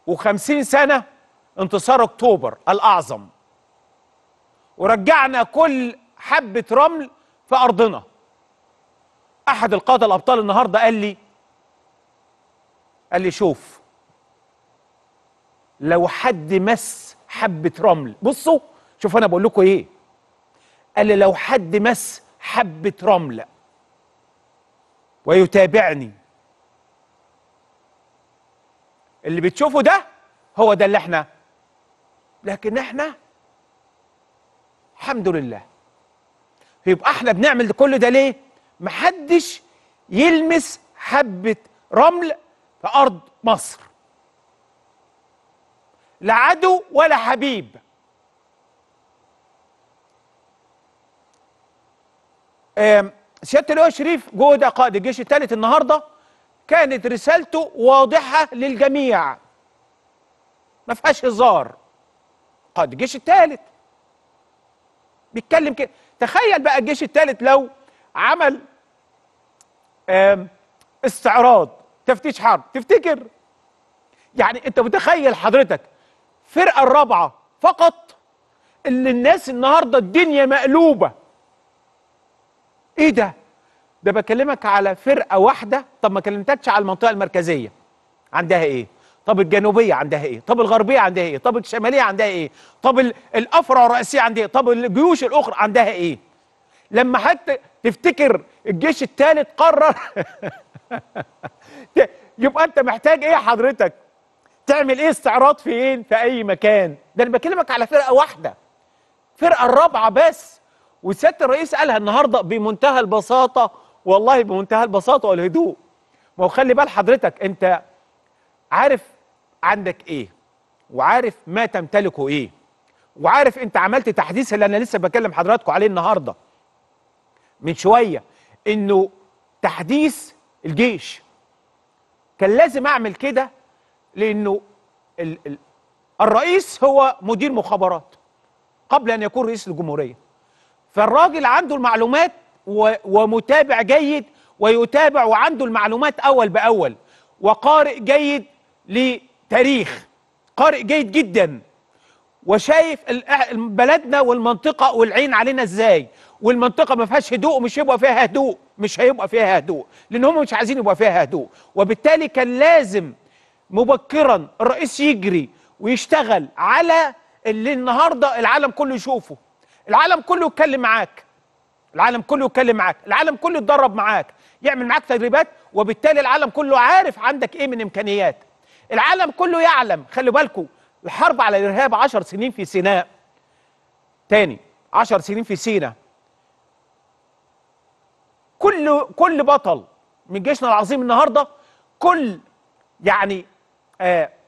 وخمسين سنة انتصار أكتوبر الأعظم ورجعنا كل حبة رمل في أرضنا أحد القادة الأبطال النهاردة قال لي قال لي شوف لو حد مس حبة رمل بصوا شوف أنا بقول لكم إيه قال لي لو حد مس حبة رمل ويتابعني اللي بتشوفه ده هو ده اللي احنا لكن احنا الحمد لله يبقى احنا بنعمل كل ده ليه محدش يلمس حبة رمل في أرض مصر لا عدو ولا حبيب آم، سيادة اللواء شريف جودة قائد الجيش الثالث النهارده كانت رسالته واضحة للجميع ما فيهاش هزار قائد الجيش الثالث بيتكلم كده تخيل بقى الجيش الثالث لو عمل آم، استعراض تفتيش حرب تفتكر يعني انت متخيل حضرتك فرقة الرابعة فقط اللي الناس النهارده الدنيا مقلوبة ايه ده ده بكلمك على فرقة واحدة طب ما كلمتكش على المنطقة المركزية عندها ايه طب الجنوبية عندها ايه طب الغربية عندها ايه طب الشمالية عندها ايه طب ال- الأفرع الرئيسية عندها ايه طب الجيوش الأخرى عندها ايه لما حتى تفتكر الجيش الثالث قرر ت- يبقى انت محتاج ايه حضرتك تعمل ايه استعراض فين في اي مكان ده انا بكلمك على فرقه واحده فرقه الرابعه بس وسياده الرئيس قالها النهارده بمنتهى البساطه والله بمنتهى البساطه والهدوء ما هو خلي بال حضرتك انت عارف عندك ايه وعارف ما تمتلكه ايه وعارف انت عملت تحديث اللي انا لسه بكلم حضراتكم عليه النهارده من شويه انه تحديث الجيش كان لازم اعمل كده لانه ال ال الرئيس هو مدير مخابرات قبل ان يكون رئيس الجمهوريه فالراجل عنده المعلومات و ومتابع جيد ويتابع وعنده المعلومات اول باول وقارئ جيد لتاريخ قارئ جيد جدا وشايف ال- بلدنا والمنطقه والعين علينا ازاي والمنطقه ما فيهاش هدوء ومش هيبقى فيها هدوء مش هيبقى فيها هدوء لان هم مش عايزين يبقى فيها هدوء وبالتالي كان لازم مبكرا الرئيس يجري ويشتغل على اللي النهارده العالم كله يشوفه العالم كله يتكلم معاك العالم كله يتكلم معاك العالم كله يتدرب معاك يعمل معاك تدريبات وبالتالي العالم كله عارف عندك ايه من امكانيات العالم كله يعلم خلي بالكم الحرب على الارهاب عشر سنين في سيناء تاني عشر سنين في سيناء كل كل بطل من جيشنا العظيم النهارده كل يعني آه